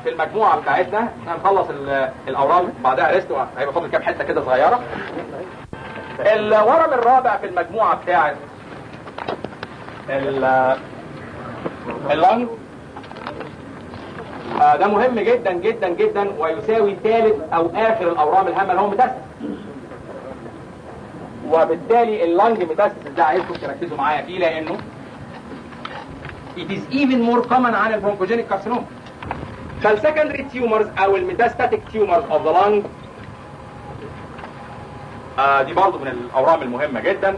في المجموعه بتاعتنا احنا هنخلص ال- الاورام بعدها ريست هيبقى فاضل كام حته كده صغيره الورم الرابع في المجموعه بتاعت ال- اللنج آه، ده مهم جدا جدا جدا ويساوي ثالث او اخر الاورام الهامه اللي هو ميتاستاسيس وبالتالي اللنج ميتاستاسيس ده عايزكم تركزوا معايا فيه لانه it is even more common عن البرونكوجينيك كارسينوما فالسكندري تيومرز او الميتاستاتيك تيومرز اوف ذا لانج آه دي برضه من الاورام المهمه جدا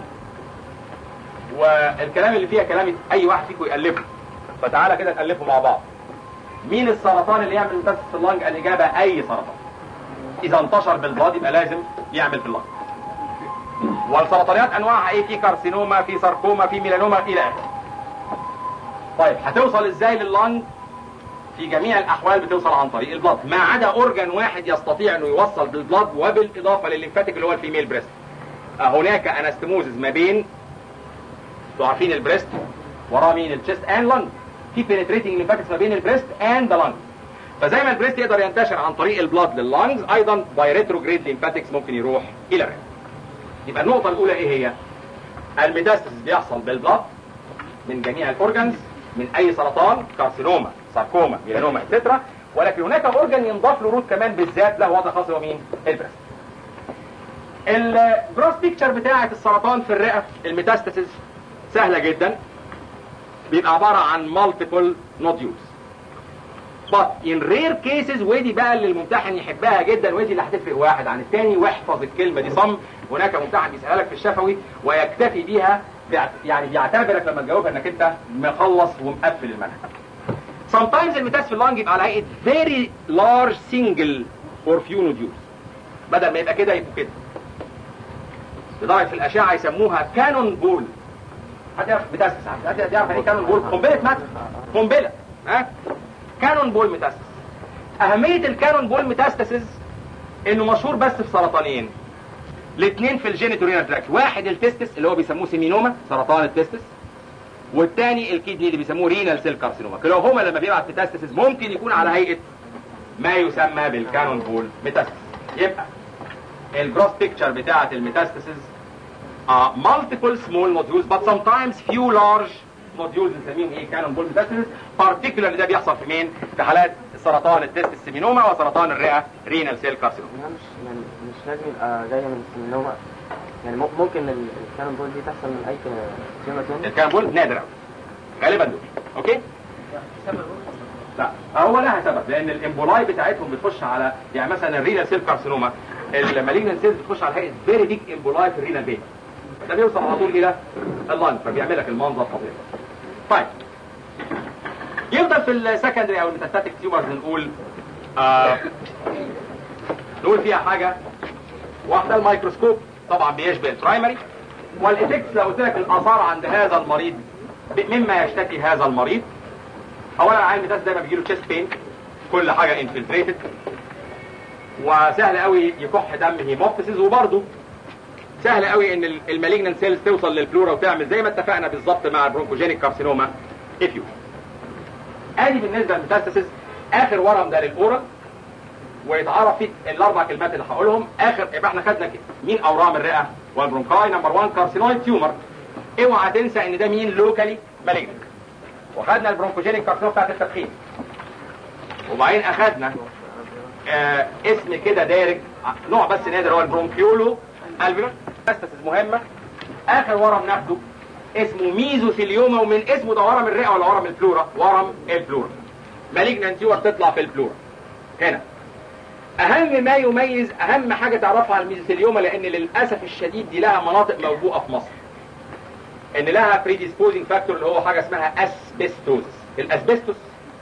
والكلام اللي فيها كلام اي واحد فيكم يالفه فتعالى كده نالفه مع بعض مين السرطان اللي يعمل ميتاستاسيس في اللنج الاجابه اي سرطان اذا انتشر بالبلاد يبقى لازم يعمل في اللنج والسرطانيات انواعها ايه في كارسينوما في ساركوما في ميلانوما الى اخره طيب هتوصل ازاي لللنج في جميع الاحوال بتوصل عن طريق البلد ما عدا اورجان واحد يستطيع انه يوصل بالبلد وبالاضافه للليمفاتيك اللي هو الفيميل بريست هناك انستموزز ما بين انتوا عارفين البريست وراه مين الشيست اند لنج في بينتريتنج ليمفاتكس ما بين البريست اند ذا لنج فزي ما البريست يقدر ينتشر عن طريق البلد لللنجز ايضا باي ريتروجريد ليمفاتكس ممكن يروح الى الرئه يبقى النقطه الاولى ايه هي الميتاستاسيس بيحصل بالبلد من جميع الاورجنز من اي سرطان كارسينوما ساركوما ميلانوما اتسترا ولكن هناك اورجن ينضاف له روت كمان بالذات له وضع خاص هو مين البريست الجروس بيكتشر بتاعه السرطان في الرئه الميتاستاسيس سهله جدا بيبقى عباره عن مالتيبل نوديولز but in rare cases ودي بقى اللي الممتحن يحبها جدا ودي اللي هتفرق واحد عن الثاني واحفظ الكلمه دي صم هناك ممتحن بيسالها لك في الشفوي ويكتفي بيها بيعت- يعني بيعتبرك لما تجاوبها انك انت مخلص ومقفل المنهج sometimes الميتاس في اللنج يبقى على هيئه very large single or few nodules بدل ما يبقى كده يبقوا كده لدرجه في الاشعه يسموها كانون بول حد يعرف ميتاستس حد يعرف يعني ايه كانون بول قنبله مات قنبله ها كانون بول ميتاستس اهميه الكانون بول ميتاستاسيس انه مشهور بس في سرطانين الاثنين في الجينيتورينال تراكت واحد التستس اللي هو بيسموه سيمينوما سرطان التستس والثاني الكيدني اللي بيسموه رينال سيل كارسينوما كلاهما لما بيبعت ميتاستاسيس ممكن يكون على هيئه ما يسمى بالكانون بول ميتاستاسيس يبقى الجروس بيكتشر بتاعه الميتاستاسيس uh, multiple small nodules but sometimes few large nodules نسميهم ايه كانون بول ميتاستاسيس particularly ده بيحصل في مين في حالات سرطان التست السيمينوما وسرطان الرئه رينال سيل كارسينوما إنها مش يعني مش لازم يبقى جاية من السينوما يعني مم- ممكن ال- الكانون بول دي تحصل من أي تيومر تاني الكانون بول نادر قوي غالبا دول اوكي لا هو لها سبب لان الامبولاي بتاعتهم بتخش على يعني مثلا الرينال سيل كارسينوما المالجنان سيلز بتخش على هيئه فيري بيج امبولاي في الرينال بين ده بيوصل على طول الى اللنج فبيعمل لك المنظر الطبيعي طيب يفضل في السكندري او الميتاستاتيك تيومرز نقول آه نقول فيها حاجه واحده الميكروسكوب طبعا بيشبه البرايمري والافكتس لو قلت لك الاثار عند هذا المريض ب- مما يشتكي هذا المريض اولا العيان الميتاس دايما بيجي له تشيست بين كل حاجه انفلتريتد وسهل قوي يكح دم هيموبتسيس وبرده سهل قوي ان المالجنان سيلز توصل للبلورا وتعمل زي ما اتفقنا بالظبط مع البرونكوجينيك كارسينوما افيو ادي بالنسبه للميتاستاسيس اخر ورم ده للاورال ويتعرف فيه الاربع كلمات اللي هقولهم اخر يبقى احنا خدنا كده مين اورام الرئه والبرونكاي نمبر 1 كارسينويد تيومر اوعى تنسى ان ده مين لوكالي مالجنت وخدنا البرونكوجينيك كارسينوما بتاعت التدخين وبعدين اخدنا آه اسم كده دارج نوع بس نادر هو البرونكيولو الفيروس ميتاستاسيس مهمه اخر ورم ناخده اسمه ميزوثيليوما ومن اسمه ده ورم الرئه ولا ورم البلورا ورم البلورا مالجنان تيومر تطلع في البلورا هنا اهم ما يميز اهم حاجه تعرفها على الميزوثيليوما لان للاسف الشديد دي لها مناطق موبوءه في مصر ان لها بريديسبوزنج فاكتور اللي هو حاجه اسمها اسبستوز الاسبستوس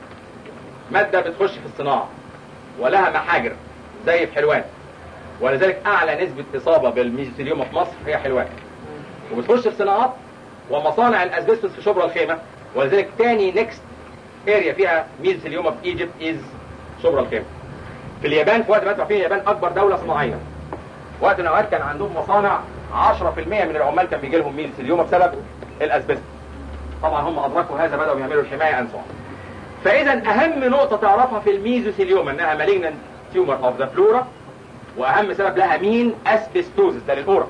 ماده بتخش في الصناعه ولها محاجر زي في حلوان ولذلك اعلى نسبه اصابه بالميزوثيليوما في مصر هي حلوان وبتخش في صناعات ومصانع الاسبستوس في شبرا الخيمه ولذلك تاني نيكست اريا فيها ميزوثيليوما في ايجيبت از شبرا الخيمه في اليابان في وقت ما انتوا عارفين اليابان اكبر دوله صناعيه وقت من الاوقات كان عندهم مصانع 10% من العمال كان بيجي لهم ميزوثيليوما بسبب الاسبستوس طبعا هم ادركوا هذا بداوا يعملوا الحمايه انسوا فاذا اهم نقطه تعرفها في الميزوثيليوم انها مالجنان تيومر اوف ذا فلورا واهم سبب لها مين اسبستوزس ده للاورا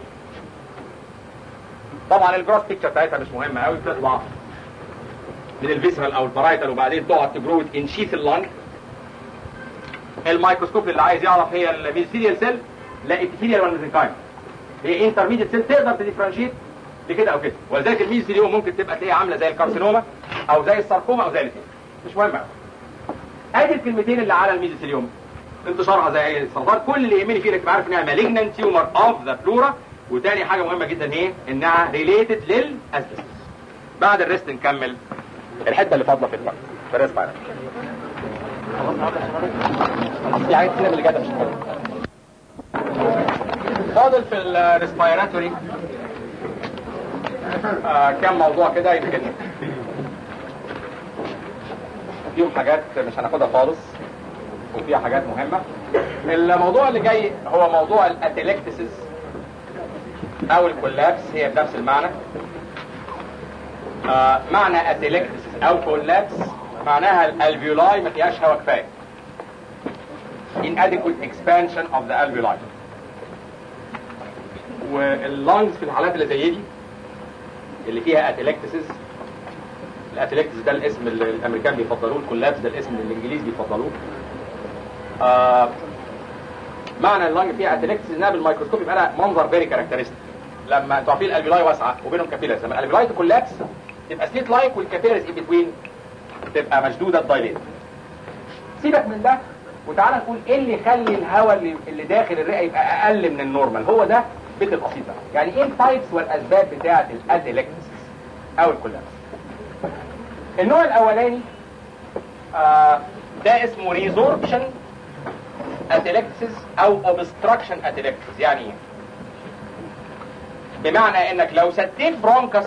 طبعا الجراس بيكتشر بتاعتها مش مهمه قوي بتطلع من الفيسرال او البرايتال وبعدين تقعد تجرو انشيث اللنج الميكروسكوب اللي عايز يعرف هي الميزيثيليال سيل لا ابيثيليال ولا ميزنكايم هي انترميديت سيل تقدر تديفرنشيت لكده او كده ولذلك الميزيثيليوم ممكن تبقى تلاقيها عامله زي الكارسينوما او زي الساركوما او زي الاثنين مش مهم قوي ادي الكلمتين اللي على الميزيثيليوم انتشارها زي اي سرطان كل اللي يهمني فيه انك تبقى عارف انها مالجنان تيومر اوف ذا فلورا وتاني حاجه مهمه جدا ايه انها ريليتد للاسبستوس بعد الريست نكمل الحته اللي فاضله في الفرق في الريست بعد في حاجات كتير اللي جايه مش مهمه فاضل في الريسبيراتوري آه كام موضوع كده يمكن فيهم حاجات مش هناخدها خالص وفيها حاجات مهمة الموضوع اللي جاي هو موضوع الاتلكتسز او الكولابس هي بنفس المعنى آه معنى اتلكتسز او كولابس معناها الالفيولاي ما فيهاش هواء كفايه inadequate expansion of the alveoli واللانجز في الحالات اللي زي دي اللي فيها اتلكتسز الاتلكتس ده الاسم اللي الامريكان بيفضلوه الكولابس ده الاسم اللي الانجليز بيفضلوه آه معنى اللانج فيها اتلكتس انها بالميكروسكوب يبقى لها منظر فيري كاركترستيك لما انتوا عارفين الالفيولاي واسعه وبينهم كابيلارز لما الالفيولاي تكولابس تبقى سليت لايك والكابيلارز ان بتوين تبقى مشدوده الدايليت سيبك من ده وتعالى نقول ايه اللي يخلي الهواء اللي, اللي داخل الرئه يبقى اقل من النورمال هو ده بيت البسيط بقى يعني ايه التايبس والاسباب بتاعه الاتلكتس او الكولابس النوع الاولاني آه ده اسمه ريزوربشن اتلكتسز او اوبستراكشن اتلكتسز يعني ايه بمعنى انك لو سديت برونكس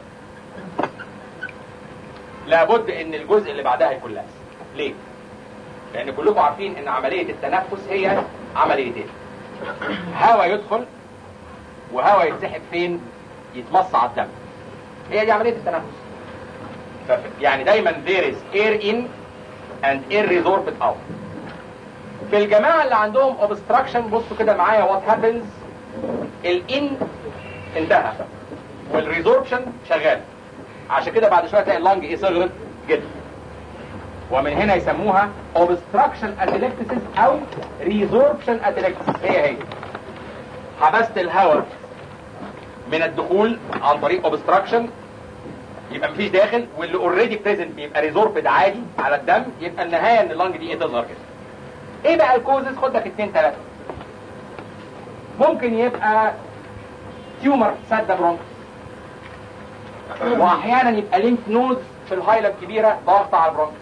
لابد ان الجزء اللي بعدها يكون لابس ليه لان كلكم عارفين ان عمليه التنفس هي عمليتين هواء يدخل وهواء يتسحب فين يتمص على الدم هي دي عمليه التنفس يعني دايما there is air in and air resorbed out في الجماعة اللي عندهم obstruction بصوا كده معايا what happens الان انتهى والريزوربشن شغال عشان كده بعد شوية تلاقي اللنج ايه صغرت جدا ومن هنا يسموها obstruction atelectasis او resorption atelectasis هي هي حبست الهواء من الدخول عن طريق obstruction يبقى مفيش داخل واللي اوريدي بريزنت يبقى ريزوربد عادي على الدم يبقى النهايه ان اللنج دي ايه تظهر كده ايه بقى الكوزز خد لك اتنين تلاته ممكن يبقى تيومر سد برونكس واحيانا يبقى ليمف نودز في الهايلة كبيرة ضاغطة على البرونكس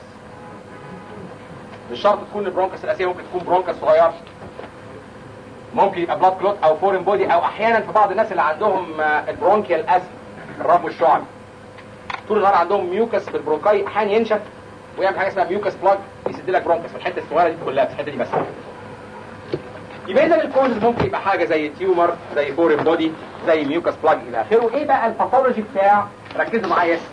مش شرط تكون البرونكس الاساسية ممكن تكون برونكس صغير ممكن يبقى بلاد كلوت او فورين بودي او احيانا في بعض الناس اللي عندهم البرونكيال اسم الربو الشعبي طول النهار عندهم ميوكس في البرونكاي احيانا ينشف ويعمل حاجه اسمها ميوكس بلاج يسد لك برونكس في الحته الصغيره دي كلها في الحته دي بس يبقى اذا الكوز ممكن يبقى حاجه زي تيومر زي فورين بودي زي ميوكس بلاج الى اخره ايه بقى الباثولوجي بتاع ركزوا معايا يس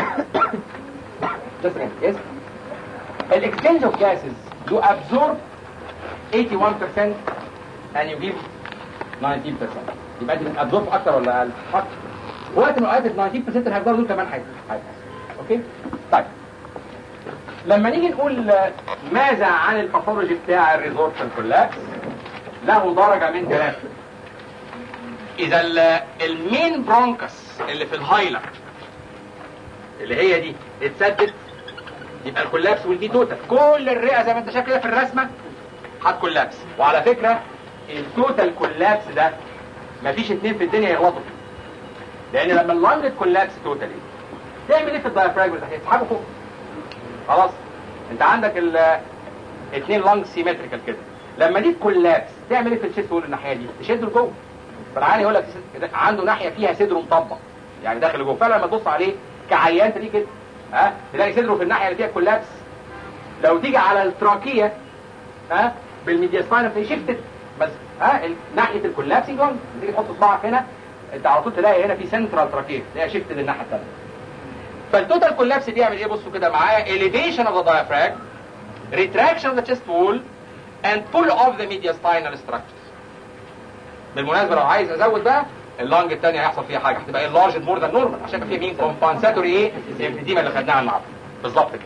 يس الاكسشينج اوف جاسز do absorb 81% and you give 19% يبقى دي absorb اكتر ولا اقل؟ اكتر وقت من الاوقات ال 19% اللي هيفضلوا دول كمان حاجه اوكي طيب لما نيجي نقول ماذا عن الباثولوجي بتاع الريزوربشن كولابس له درجه من ثلاثه اذا المين برونكس اللي في الهايلر اللي هي دي اتسدت يبقى الكولابس والبي توتال كل الرئه زي ما انت شايف كده في الرسمه هتكولابس وعلى فكره التوتال كولابس ده مفيش اتنين في الدنيا يغلطوا لان لما اللنج تكولابس توتالي تعمل ايه في الدايفراجم ده هيسحبه فوق خلاص انت عندك الاثنين لانج سيمتريكال كده لما دي تكولابس تعمل ايه في الشيست وول الناحيه دي تشده لجوه فالعيان يقول لك عنده ناحيه فيها صدره مطبق يعني داخل لجوه فعلا لما تبص عليه كعيان تلاقيه كده ها تلاقي صدره في الناحيه اللي فيها كولابس لو تيجي على التراكيه ها بالميدياستاينم تلاقيه شفتت بس ها ناحيه الكولابسنج لانج تيجي تحط صباعك هنا انت على طول تلاقي هنا في سنترال تراكيه تلاقيها شفت للناحيه الثانيه فالتوتال كولابس دي يعمل ايه بصوا كده معايا elevation of the diaphragm retraction of the chest wall and pull off the mediastinal structures بالمناسبه لو عايز ازود بقى اللانج الثانيه هيحصل فيها حاجه هتبقى enlarged more than normal عشان يبقى فيها مين compensatory ايه الانفيديما اللي خدناها النهارده بالظبط كده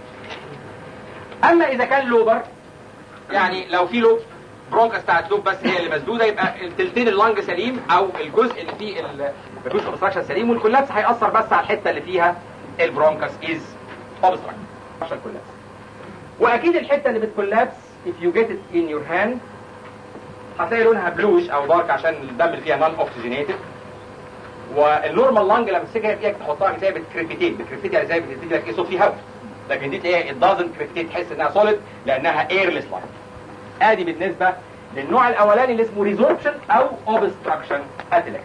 اما اذا كان لوبر يعني لو في لوب برونكاس بتاعت لوب بس هي اللي مسدوده يبقى التلتين اللانج سليم او الجزء اللي فيه البروش اوبستراكشن سليم والكولابس هيأثر بس على الحته اللي فيها البرونكاس از اوبستراكشن كولابس واكيد الحته اللي بتكولابس if you get it in your hand هتلاقي لونها بلوش او دارك عشان الدم اللي فيها نون اوكسجينيتد والنورمال لانج لما تمسكها بايدك تحطها زي بتكريبيتيت بتكريبيتيت يعني زي بتدي لك ايه صوت فيه هواء لكن دي تلاقيها it doesn't كريبيتيت تحس انها سوليد لانها ايرلس لاين ادي بالنسبه للنوع الاولاني اللي اسمه ريزوربشن او اوبستراكشن اتلكس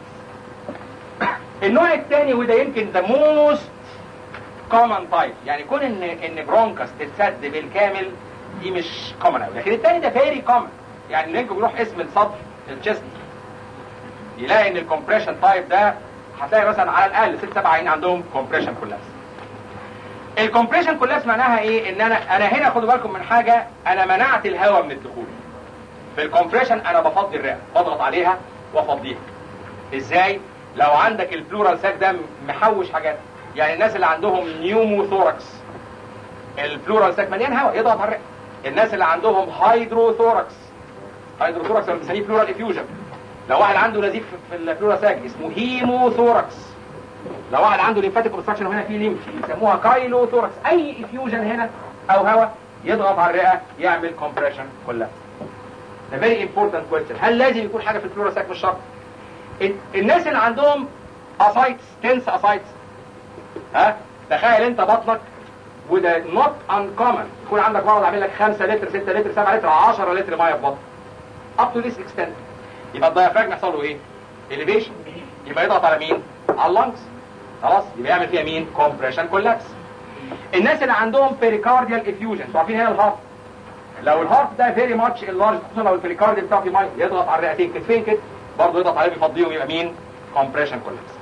النوع الثاني وده يمكن ذا موست كومن تايب يعني كون ان ان برونكاس تتسد بالكامل دي مش كومن قوي لكن الثاني ده فيري كومن يعني الرنج بيروح اسم الصدر الجست يلاقي ان الكومبريشن تايب ده هتلاقي مثلا على الاقل ست سبع عيين عندهم كومبريشن كولابس الكومبريشن كولابس معناها ايه ان انا انا هنا خدوا بالكم من حاجه انا منعت الهواء من الدخول في الكومبريشن انا بفضي الرئه بضغط عليها وافضيها ازاي لو عندك البلورال ساك ده محوش حاجات يعني الناس اللي عندهم نيوموثوركس البلورال ساك مليان هواء يضغط على الرئه الناس اللي عندهم هايدروثوركس هايدروثوركس اللي بنسميه بلورال افيوجن لو واحد عنده نزيف في البلورال ساك اسمه هيموثوركس لو واحد عنده ليمفاتيك اوبستراكشن وهنا في ليمف يسموها كايلوثوركس اي افيوجن هنا او هواء يضغط على الرئه يعمل كومبريشن كلها ده فيري امبورتنت كويستشن هل لازم يكون حاجه في البلورال ساك مش شرط الناس اللي عندهم اسايتس تنس اسايتس ها تخيل انت بطنك وده نوت انكومن يكون عندك مرض عامل لك 5 لتر 6 لتر 7 لتر 10 لتر ميه في بطنك اب تو ذيس اكستنت يبقى الدايفراجم يحصل له ايه؟ اليفيشن يبقى يضغط على مين؟ على اللنجز خلاص يبقى يعمل فيها مين؟ كومبريشن كولابس الناس اللي عندهم بيريكارديال افيوجن انتوا عارفين هنا الهارت لو الهارت ده فيري ماتش اللارج خصوصا لو البيريكارديال بتاعه فيه ميه يضغط على الرئتين كتفين كده برضه يضغط عليه بيفضيهم يبقى مين؟ كومبريشن كولابس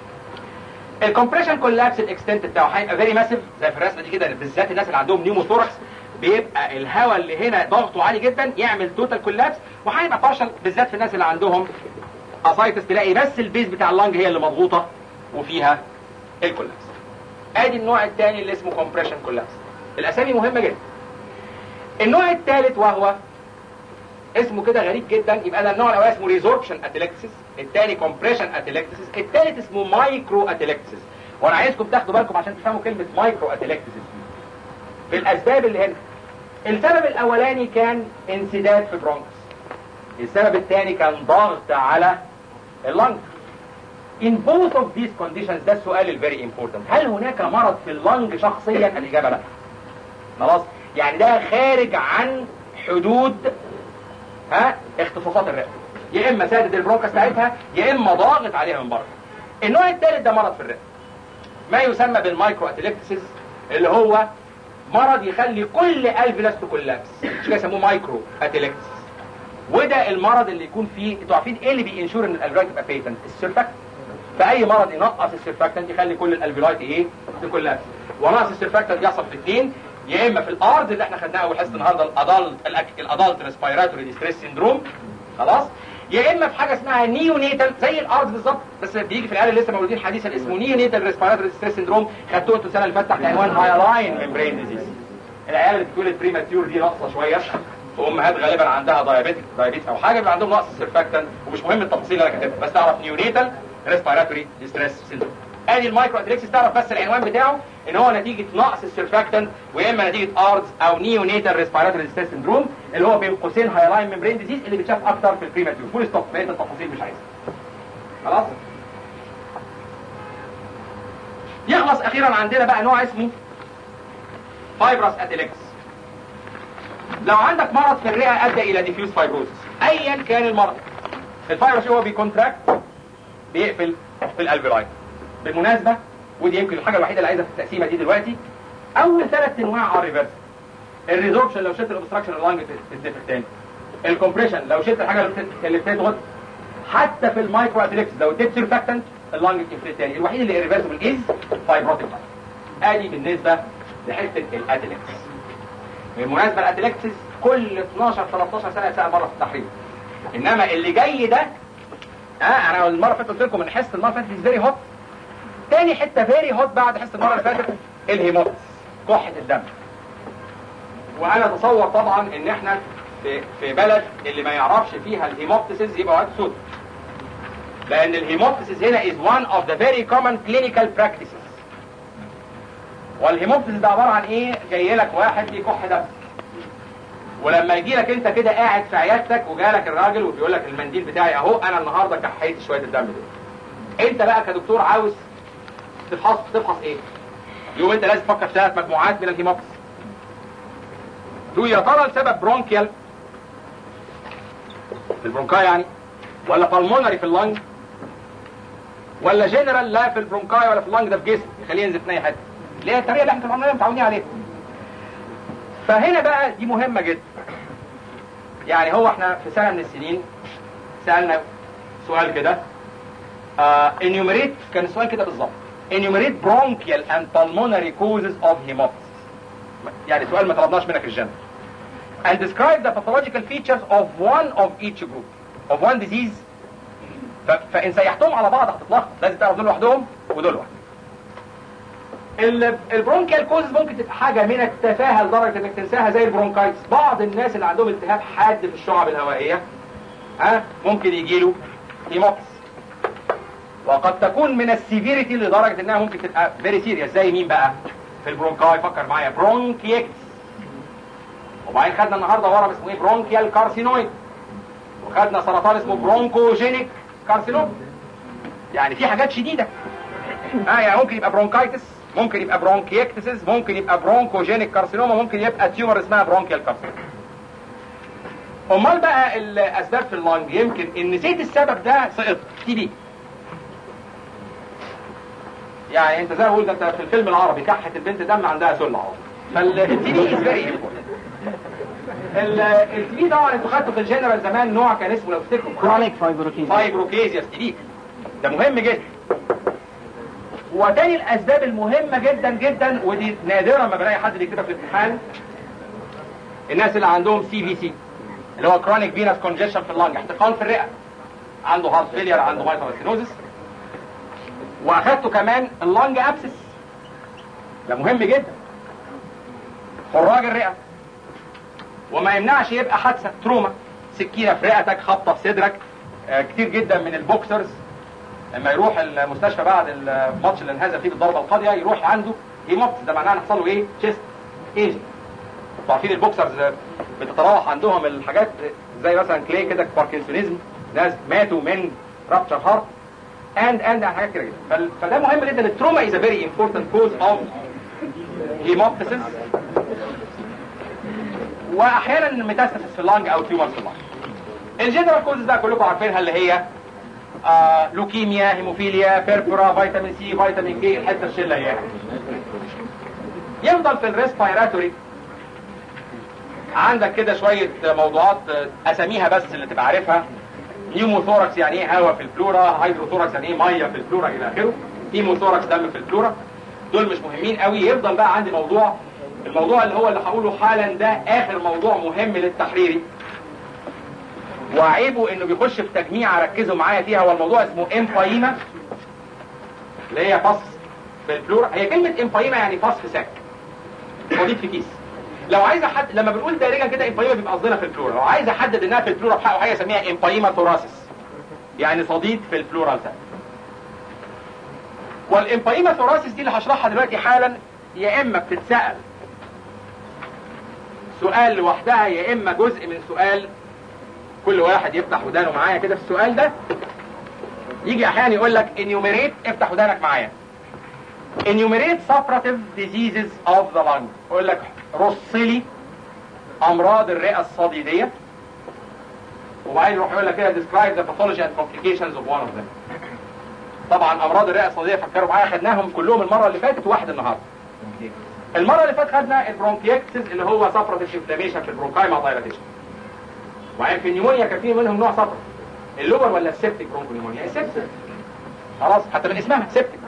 الكومبريشن كولابس الاكستنت بتاعه هيبقى فيري ماسيف زي في الرسمه دي كده بالذات الناس اللي عندهم نيوموثوركس بيبقى الهواء اللي هنا ضغطه عالي جدا يعمل توتال كولابس وهيبقى بارشل بالذات في الناس اللي عندهم اسايتس تلاقي بس البيز بتاع اللنج هي اللي مضغوطه وفيها الكولابس ادي النوع الثاني اللي اسمه كومبريشن كولابس الاسامي مهمه جدا النوع الثالث وهو اسمه كده غريب جدا يبقى ده النوع الاول اسمه ريزوربشن اتلكسس الثاني كومبريشن اتلكسس الثالث اسمه مايكرو اتلكسس وانا عايزكم تاخدوا بالكم عشان تفهموا كلمه مايكرو اتلكسس في الاسباب اللي هنا السبب الاولاني كان انسداد في برونكس السبب الثاني كان ضغط على اللنج In both of these conditions ده السؤال الفيري امبورتنت هل هناك مرض في اللنج شخصيا الاجابه لا خلاص يعني ده خارج عن حدود ها اختصاصات الرئه يا اما سادد البرونكس بتاعتها يا اما ضاغط عليها من بره النوع الثالث ده مرض في الرئه ما يسمى بالمايكرو اتلكتسيس اللي هو مرض يخلي كل الفيلاس كولابس مش كده يسموه مايكرو اتلكتسيس وده المرض اللي يكون فيه انتوا عارفين ايه اللي بينشور ان الالفيلايت تبقى بيتنت السيرفاكت فاي مرض ينقص السيرفاكتنت يخلي كل الالفيلايت ايه تكولابس ونقص السيرفاكتنت يحصل في اثنين يا اما في الارض اللي احنا خدناها اول حصه النهارده الادلت الادلت ريسبيراتوري ديستريس سيندروم خلاص يا اما في حاجه اسمها نيونيتال زي الارض بالظبط بس بيجي في العيال اللي لسه مولودين حديثا اسمه نيونيتال ريسبيراتوري ديستريس سيندروم خدتوه انتوا السنه اللي فاتت تحت عنوان هايلاين ميمبرين ديزيز العيال اللي بتولد بريماتيور دي ناقصه شويه وامهات غالبا عندها دايابيتك دايابيتس او حاجه بيبقى عندهم نقص السيرفاكتنت ومش مهم التفاصيل اللي انا كاتبها بس تعرف نيونيتال ريسبيراتوري ديستريس سيندروم ادي المايكرو اتريكسس تعرف بس العنوان بتاعه ان هو نتيجه نقص السيرفاكتنت واما اما نتيجه اردز او نيونيتال ريسبيراتوري ديستريس سيندروم اللي هو بين قوسين هايلاين ميمبرين ديزيز اللي بيتشاف اكتر في البريماتيور فول ستوب بقيه التفاصيل مش عايزها خلاص يخلص اخيرا عندنا بقى نوع اسمه فايبرس اتليكس لو عندك مرض في الرئه ادى الى ديفيوز فايبروزس ايا كان المرض الفايبروس هو بيكونتراكت بيقفل في الالفيلاي بالمناسبه ودي يمكن الحاجه الوحيده اللي عايزها في التقسيمه دي دلوقتي اول ثلاث انواع على الريفرس الريزوربشن لو شلت الاوبستراكشن اللانج تتنفخ تاني الكومبريشن لو شلت الحاجه اللي بتضغط حتى في المايكرو اتليكس لو اديت سيرفاكتنت اللانج بتنفخ تاني الوحيد اللي ريفرسبل از فايبروتيك ادي بالنسبه لحته الاتلكس بالمناسبه الاتلكسس كل 12 13 سنه يتسال مره في التحرير انما اللي جاي ده اه انا المره اللي فاتت قلت لكم ان حصه المره اللي فاتت فيري هوت تاني حته فيري هوت بعد حصه المره اللي فاتت الهيموتس كحه الدم وانا اتصور طبعا ان احنا في في بلد اللي ما يعرفش فيها الهيموبتسيس يبقى وقت سود لان الهيموبتسيس هنا is one of the very common clinical practices والهيموبتسيس ده عباره عن ايه جاي لك واحد ليه كح دم ولما يجي لك انت كده قاعد في عيادتك وجالك الراجل وبيقول لك المنديل بتاعي اهو انا النهارده كحيت شويه الدم دول انت بقى كدكتور عاوز تفحص تفحص ايه يوم انت لازم تفكر في ثلاث مجموعات من الهيموبتسيس تقول يا ترى السبب برونكيال في البرونكاي يعني ولا بالمونري في اللنج ولا جنرال لا في البرونكاي ولا في اللنج ده في جسم يخليه ينزل في اي حته اللي هي الطريقه اللي احنا طبعا متعودين عليها فهنا بقى دي مهمه جدا يعني هو احنا في سنه من السنين سالنا سؤال كده انيوميريت uh, كان السؤال كده بالظبط انيوميريت برونكيال اند بالمونري كوزز اوف هيموبتس يعني سؤال ما طلبناش منك الجنرال and describe the pathological features of one of each group of one disease ف... فان سيحتهم على بعض هتتلخبط لازم تعرف دول لوحدهم ودول لوحدهم البرونكيال كوزز ممكن تبقى حاجه من التفاهه لدرجه انك تنساها زي البرونكايتس بعض الناس اللي عندهم التهاب حاد في الشعب الهوائيه ها ممكن يجي له هيموبس وقد تكون من السيفيريتي لدرجه انها ممكن تبقى فيري سيريس زي مين بقى في البرونكاي فكر معايا برونكيكس وبعدين خدنا النهارده ورم اسمه ايه برونكيال كارسينويد وخدنا سرطان اسمه برونكوجينيك كارسينوم يعني في حاجات شديده اه يعني ممكن يبقى برونكايتس ممكن يبقى برونكيكتسز ممكن يبقى برونكوجينيك كارسينوما ممكن يبقى تيومر اسمها برونكيال كارسينوما امال بقى الاسباب في اللنج يمكن ان نسيت السبب ده سقط تي بي يعني انت زي ما بقول انت في الفيلم العربي كحه البنت دم عندها سل عربي فالتي بي از فيري التي بي طبعا انتوا خدتوا في الجنرال زمان نوع كان اسمه لو تفتكروا كرونيك فايبروكيز فايبروكيزيا تي بي ده مهم جدا وتاني الاسباب المهمه جدا جدا ودي نادرا ما بلاقي حد بيكتبها في الامتحان الناس اللي عندهم سي في سي اللي هو كرونيك فينس كونجيشن في اللنج احتقان في الرئه عنده هارت فيلير عنده مايترال ستينوزس واخدته كمان اللنج ابسس ده مهم جدا خراج الرئه وما يمنعش يبقى حادثه تروما سكينه في رئتك خبطه في صدرك آه كتير جدا من البوكسرز لما يروح المستشفى بعد الماتش اللي انهزم فيه بالضربه القاضيه يروح عنده هيموبتس ده معناه ان حصل له ايه؟ تشيست ايجنج انتوا عارفين البوكسرز بتتراوح عندهم الحاجات زي مثلا كلي كده باركنسونيزم ناس ماتوا من رابتشر هارت اند اند حاجات كده جدا فده مهم جدا التروما از ا فيري امبورتنت كوز اوف هيموبتسيس واحيانا ميتاستاسيس في اللنج او تيومرز في اللنج الجنرال كوزز بقى كلكم عارفينها اللي هي آه لوكيميا هيموفيليا بيربرا فيتامين سي فيتامين كي الحته الشله يعني يفضل في الريسبيراتوري عندك كده شويه موضوعات اساميها بس اللي تبقى عارفها نيوموثوركس يعني ايه هواء في الفلورا هيدروثوركس يعني ايه ميه في الفلورا الى اخره هيموثوركس دم في الفلورا دول مش مهمين قوي يفضل بقى عندي موضوع الموضوع اللي هو اللي هقوله حالا ده اخر موضوع مهم للتحريري وعيبه انه بيخش في تجميع ركزوا معايا فيها هو الموضوع اسمه امفايما اللي هي فص في الفلورا هي كلمة امفايما يعني فص في ساك صديق في كيس لو عايز احد لما بنقول دارجا كده امفايما بيبقى قصدنا في الفلورا لو عايز احدد انها في الفلورا بحقه حاجه اسميها امفايما ثوراسيس يعني صديد في الفلورال ساك والامفايما ثوراسيس دي اللي هشرحها دلوقتي حالا يا اما بتتسال سؤال لوحدها يا اما جزء من سؤال كل واحد يفتح ودانه معايا كده في السؤال ده يجي احيانا يقول لك enumerate افتح ودانك معايا enumerate suppurative diseases of the lung يقول لك رص لي امراض الرئه الصديديه وبعدين يروح يقول لك كده describe the pathology and complications of one of them طبعا امراض الرئه الصديديه فكروا معايا خدناهم كلهم المره اللي فاتت واحد النهارده المره اللي فاتت خدنا البرونكيكتس اللي هو suppurative inflammation في البرونكاي مع dilatation وبعدين في النيمونيا كان في منهم نوع سطر اللوبر ولا السبتك برونكو نيمونيا السبتك خلاص حتى من اسمها سبتك